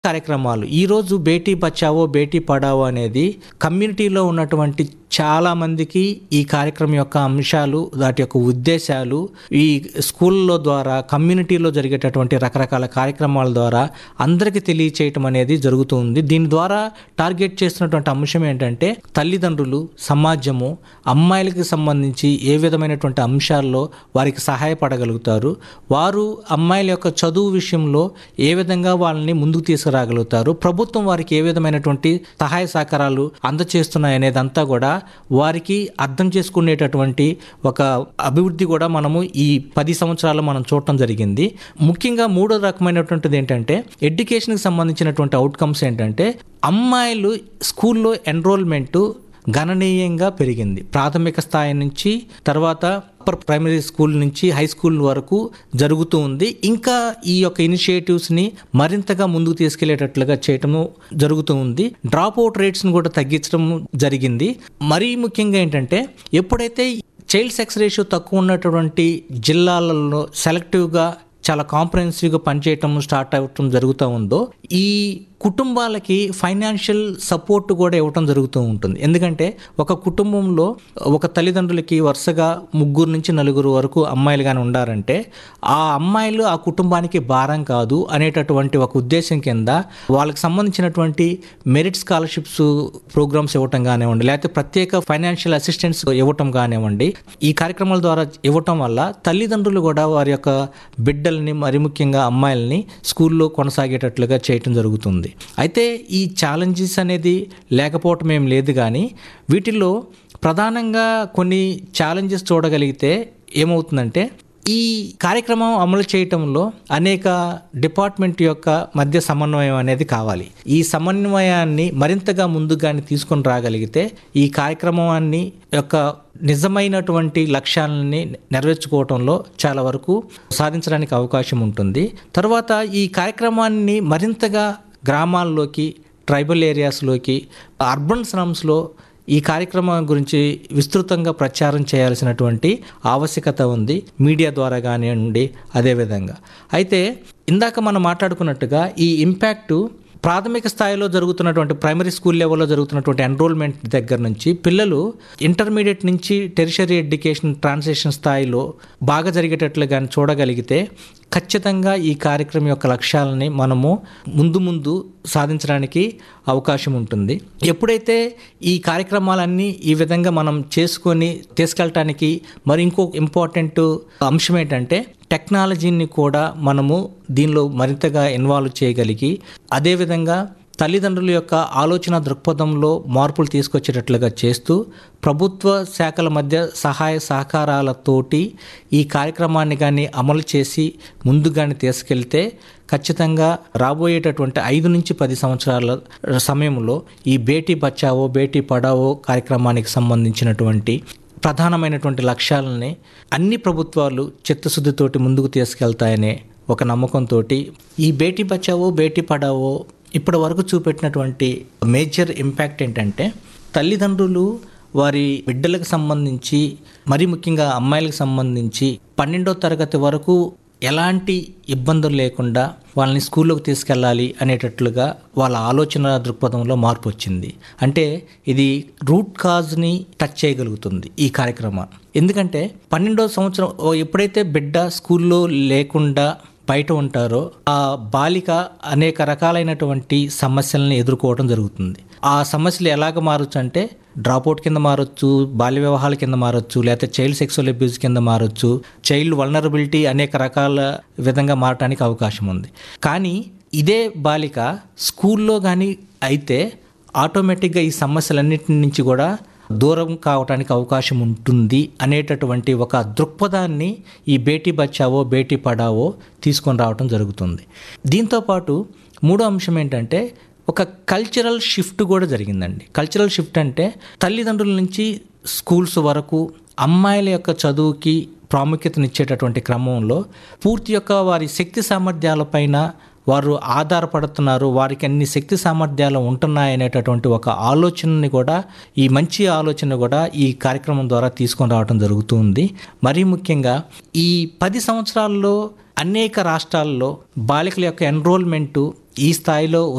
కార్యక్రమాలు ఈరోజు బేటీ బచావో బేటీ పడావో అనేది కమ్యూనిటీలో ఉన్నటువంటి చాలా మందికి ఈ కార్యక్రమం యొక్క అంశాలు వాటి యొక్క ఉద్దేశాలు ఈ స్కూల్లో ద్వారా కమ్యూనిటీలో జరిగేటటువంటి రకరకాల కార్యక్రమాల ద్వారా అందరికీ తెలియచేయటం అనేది జరుగుతుంది దీని ద్వారా టార్గెట్ చేస్తున్నటువంటి అంశం ఏంటంటే తల్లిదండ్రులు సమాజము అమ్మాయిలకి సంబంధించి ఏ విధమైనటువంటి అంశాల్లో వారికి సహాయపడగలుగుతారు వారు అమ్మాయిల యొక్క చదువు విషయంలో ఏ విధంగా వాళ్ళని ముందుకు తీసుకురాగలుగుతారు ప్రభుత్వం వారికి ఏ విధమైనటువంటి సహాయ సహకారాలు అందచేస్తున్నాయి అనేదంతా కూడా వారికి అర్థం చేసుకునేటటువంటి ఒక అభివృద్ధి కూడా మనము ఈ పది సంవత్సరాలు మనం చూడటం జరిగింది ముఖ్యంగా మూడో రకమైనటువంటిది ఏంటంటే ఎడ్యుకేషన్కి సంబంధించినటువంటి అవుట్కమ్స్ ఏంటంటే అమ్మాయిలు స్కూల్లో ఎన్రోల్మెంటు గణనీయంగా పెరిగింది ప్రాథమిక స్థాయి నుంచి తర్వాత అప్పర్ ప్రైమరీ స్కూల్ నుంచి హై స్కూల్ వరకు జరుగుతూ ఉంది ఇంకా ఈ యొక్క ఇనిషియేటివ్స్ని మరింతగా ముందుకు తీసుకెళ్లేటట్లుగా చేయటము జరుగుతూ ఉంది డ్రాప్ అవుట్ రేట్స్ని కూడా తగ్గించడం జరిగింది మరీ ముఖ్యంగా ఏంటంటే ఎప్పుడైతే చైల్డ్ సెక్స్ రేషియో తక్కువ ఉన్నటువంటి జిల్లాలలో సెలెక్టివ్గా చాలా కాంప్రహెన్సివ్గా పనిచేయటం స్టార్ట్ అవ్వటం జరుగుతూ ఉందో ఈ కుటుంబాలకి ఫైనాన్షియల్ సపోర్ట్ కూడా ఇవ్వటం జరుగుతూ ఉంటుంది ఎందుకంటే ఒక కుటుంబంలో ఒక తల్లిదండ్రులకి వరుసగా ముగ్గురు నుంచి నలుగురు వరకు అమ్మాయిలు కానీ ఉండారంటే ఆ అమ్మాయిలు ఆ కుటుంబానికి భారం కాదు అనేటటువంటి ఒక ఉద్దేశం కింద వాళ్ళకి సంబంధించినటువంటి మెరిట్ స్కాలర్షిప్స్ ప్రోగ్రామ్స్ ఇవ్వటం కానివ్వండి లేకపోతే ప్రత్యేక ఫైనాన్షియల్ అసిస్టెన్స్ ఇవ్వటం కానివ్వండి ఈ కార్యక్రమాల ద్వారా ఇవ్వటం వల్ల తల్లిదండ్రులు కూడా వారి యొక్క బిడ్డల్ని మరి ముఖ్యంగా అమ్మాయిల్ని స్కూల్లో కొనసాగేటట్లుగా చేయటం జరుగుతుంది అయితే ఈ ఛాలెంజెస్ అనేది లేకపోవటం ఏం లేదు కానీ వీటిల్లో ప్రధానంగా కొన్ని ఛాలెంజెస్ చూడగలిగితే ఏమవుతుందంటే ఈ కార్యక్రమం అమలు చేయటంలో అనేక డిపార్ట్మెంట్ యొక్క మధ్య సమన్వయం అనేది కావాలి ఈ సమన్వయాన్ని మరింతగా ముందుగానే తీసుకొని రాగలిగితే ఈ కార్యక్రమాన్ని యొక్క నిజమైనటువంటి లక్ష్యాలని నెరవేర్చుకోవటంలో చాలా వరకు సాధించడానికి అవకాశం ఉంటుంది తర్వాత ఈ కార్యక్రమాన్ని మరింతగా గ్రామాల్లోకి ట్రైబల్ ఏరియాస్లోకి అర్బన్ స్లమ్స్లో ఈ కార్యక్రమం గురించి విస్తృతంగా ప్రచారం చేయాల్సినటువంటి ఆవశ్యకత ఉంది మీడియా ద్వారా కానివ్వండి అదేవిధంగా అయితే ఇందాక మనం మాట్లాడుకున్నట్టుగా ఈ ఇంపాక్టు ప్రాథమిక స్థాయిలో జరుగుతున్నటువంటి ప్రైమరీ స్కూల్ లెవెల్లో జరుగుతున్నటువంటి ఎన్రోల్మెంట్ దగ్గర నుంచి పిల్లలు ఇంటర్మీడియట్ నుంచి టెరిషరీ ఎడ్యుకేషన్ ట్రాన్స్లేషన్ స్థాయిలో బాగా జరిగేటట్లు కానీ చూడగలిగితే ఖచ్చితంగా ఈ కార్యక్రమం యొక్క లక్ష్యాలని మనము ముందు ముందు సాధించడానికి అవకాశం ఉంటుంది ఎప్పుడైతే ఈ కార్యక్రమాలన్నీ ఈ విధంగా మనం చేసుకొని తీసుకెళ్ళటానికి మరి ఇంకో ఇంపార్టెంట్ అంశం ఏంటంటే టెక్నాలజీని కూడా మనము దీనిలో మరింతగా ఇన్వాల్వ్ చేయగలిగి అదేవిధంగా తల్లిదండ్రుల యొక్క ఆలోచన దృక్పథంలో మార్పులు తీసుకొచ్చేటట్లుగా చేస్తూ ప్రభుత్వ శాఖల మధ్య సహాయ సహకారాలతోటి ఈ కార్యక్రమాన్ని కానీ అమలు చేసి ముందుగానే తీసుకెళ్తే ఖచ్చితంగా రాబోయేటటువంటి ఐదు నుంచి పది సంవత్సరాల సమయంలో ఈ బేటీ బచావో బేటీ పడావో కార్యక్రమానికి సంబంధించినటువంటి ప్రధానమైనటువంటి లక్ష్యాలని అన్ని ప్రభుత్వాలు చిత్తశుద్ధితోటి ముందుకు తీసుకెళ్తాయనే ఒక నమ్మకంతో ఈ బేటీ బచావో బేటీ పడావో ఇప్పటి వరకు చూపెట్టినటువంటి మేజర్ ఇంపాక్ట్ ఏంటంటే తల్లిదండ్రులు వారి బిడ్డలకు సంబంధించి మరి ముఖ్యంగా అమ్మాయిలకు సంబంధించి పన్నెండో తరగతి వరకు ఎలాంటి ఇబ్బందులు లేకుండా వాళ్ళని స్కూల్లోకి తీసుకెళ్ళాలి అనేటట్లుగా వాళ్ళ ఆలోచన దృక్పథంలో మార్పు వచ్చింది అంటే ఇది రూట్ కాజ్ని టచ్ చేయగలుగుతుంది ఈ కార్యక్రమం ఎందుకంటే పన్నెండో సంవత్సరం ఎప్పుడైతే బిడ్డ స్కూల్లో లేకుండా బయట ఉంటారో ఆ బాలిక అనేక రకాలైనటువంటి సమస్యలను ఎదుర్కోవడం జరుగుతుంది ఆ సమస్యలు ఎలాగ మారచ్చు అంటే డ్రాప్అవుట్ కింద మారొచ్చు బాల్య వివాహాల కింద మారొచ్చు లేకపోతే చైల్డ్ సెక్సువల్ అబ్యూస్ కింద మారొచ్చు చైల్డ్ వల్నరబిలిటీ అనేక రకాల విధంగా మారటానికి అవకాశం ఉంది కానీ ఇదే బాలిక స్కూల్లో కానీ అయితే ఆటోమేటిక్గా ఈ సమస్యలన్నిటి నుంచి కూడా దూరం కావటానికి అవకాశం ఉంటుంది అనేటటువంటి ఒక దృక్పథాన్ని ఈ బేటీ బచావో బేటీ పడావో తీసుకొని రావటం జరుగుతుంది దీంతోపాటు మూడో అంశం ఏంటంటే ఒక కల్చరల్ షిఫ్ట్ కూడా జరిగిందండి కల్చరల్ షిఫ్ట్ అంటే తల్లిదండ్రుల నుంచి స్కూల్స్ వరకు అమ్మాయిల యొక్క చదువుకి ప్రాముఖ్యతనిచ్చేటటువంటి క్రమంలో పూర్తి యొక్క వారి శక్తి సామర్థ్యాలపైన వారు ఆధారపడుతున్నారు వారికి అన్ని శక్తి సామర్థ్యాలు ఉంటున్నాయనేటటువంటి ఒక ఆలోచనని కూడా ఈ మంచి ఆలోచన కూడా ఈ కార్యక్రమం ద్వారా తీసుకొని రావడం జరుగుతుంది మరీ ముఖ్యంగా ఈ పది సంవత్సరాల్లో అనేక రాష్ట్రాల్లో బాలికల యొక్క ఎన్రోల్మెంటు ఈ స్థాయిలో